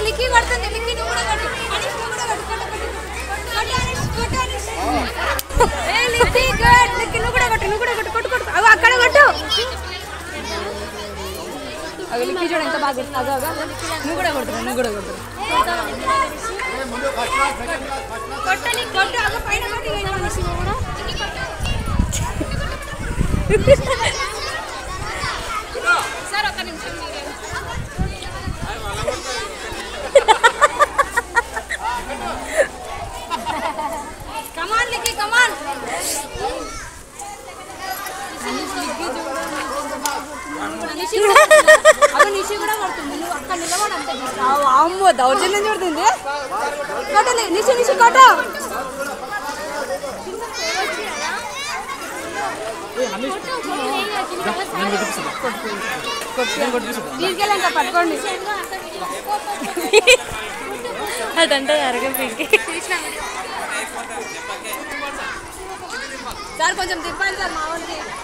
లిక్కి కొడుతుంది లిక్కి నువ్వు కూడా కొట్టు అనీష్ నువ్వు కూడా కొట్టు కొట్టు కొట్టు కొట్టు అనీష్ కొట్టు అనీష్ ఏ లిక్కి గుడ్ లిక్కి నువ్వు కూడా కొట్టు నువ్వు కూడా కొట్టు కొట్టు కొట్టు అవి అక్కడ కొట్టు అవి లిక్కి చూడు ఎంత బాగా కొడుతుంది అదో అదో నువ్వు కూడా కొడుతున్నావు నువ్వు కూడా కొట్టు కొట్టని కొట్టు అగో పైన కొట్టు ఇగో అనీష్ నువ్వు కూడా సార్ ఒక నిమిషం మీరే కమాన్ లిక్కి కమాన్ నిషి కూడా కొడుతుంది నువ్వు అక్కడ నిలబడి అంతే అమ్మో దౌర్జన్యం చూడుతుంది కొట్టలే నిషి నిషి కొట్ట తీసుకెళ్ళంట పట్టుకోండి అదంటే అరగపీకి సార్ కొంచెం తిప్పాలి సార్ మా వాళ్ళకి